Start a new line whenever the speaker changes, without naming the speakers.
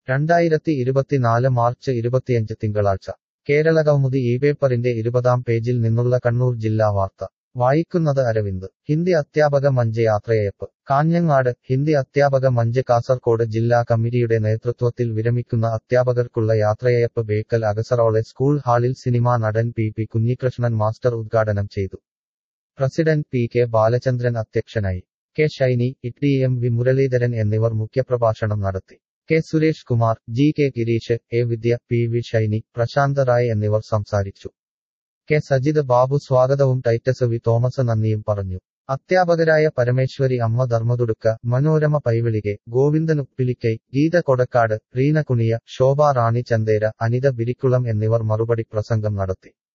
രണ്ടായിരത്തി ഇരുപത്തിനാല് മാർച്ച് ഇരുപത്തിയഞ്ച് തിങ്കളാഴ്ച കേരളകൗമുദി ഈ പേപ്പറിന്റെ ഇരുപതാം പേജിൽ നിന്നുള്ള കണ്ണൂർ ജില്ലാ വാർത്ത വായിക്കുന്നത് അരവിന്ദ് ഹിന്ദി അധ്യാപക മഞ്ച് യാത്രയയപ്പ് കാഞ്ഞങ്ങാട് ഹിന്ദി അധ്യാപക മഞ്ച് കാസർകോട് ജില്ലാ കമ്മിറ്റിയുടെ നേതൃത്വത്തിൽ വിരമിക്കുന്ന അധ്യാപകർക്കുള്ള യാത്രയയപ്പ് ബേക്കൽ അഗസറോളെ സ്കൂൾ ഹാളിൽ സിനിമാ നടൻ പി പി കുഞ്ഞികൃഷ്ണൻ മാസ്റ്റർ ഉദ്ഘാടനം ചെയ്തു പ്രസിഡന്റ് പി കെ ബാലചന്ദ്രൻ അധ്യക്ഷനായി K Shiny E M V Muraleedharan എന്നിവർ മുഖ്യപ്രഭാഷണം നടത്തി K Suresh Kumar G K Gireesh A Vidya P V Shiny Prashanth Rai എന്നിവർ സംസാരിച്ചു കെ സജിത് ബാബു സ്വാഗതവും ടൈറ്റസ് വി തോമസ് നന്ദിയും പറഞ്ഞു അധ്യാപകരായ പരമേശ്വരി അമ്മ ധർമ്മതുടുക്ക മനോരമ പൈവിളികെ ഗോവിന്ദൻ ഉപ്പിലിക്കൈ ഗീത കൊടക്കാട് റീന കുണിയ ശോഭ റാണി ചന്ദേര അനിത ബിരിക്കുളം എന്നിവർ മറുപടി പ്രസംഗം നടത്തി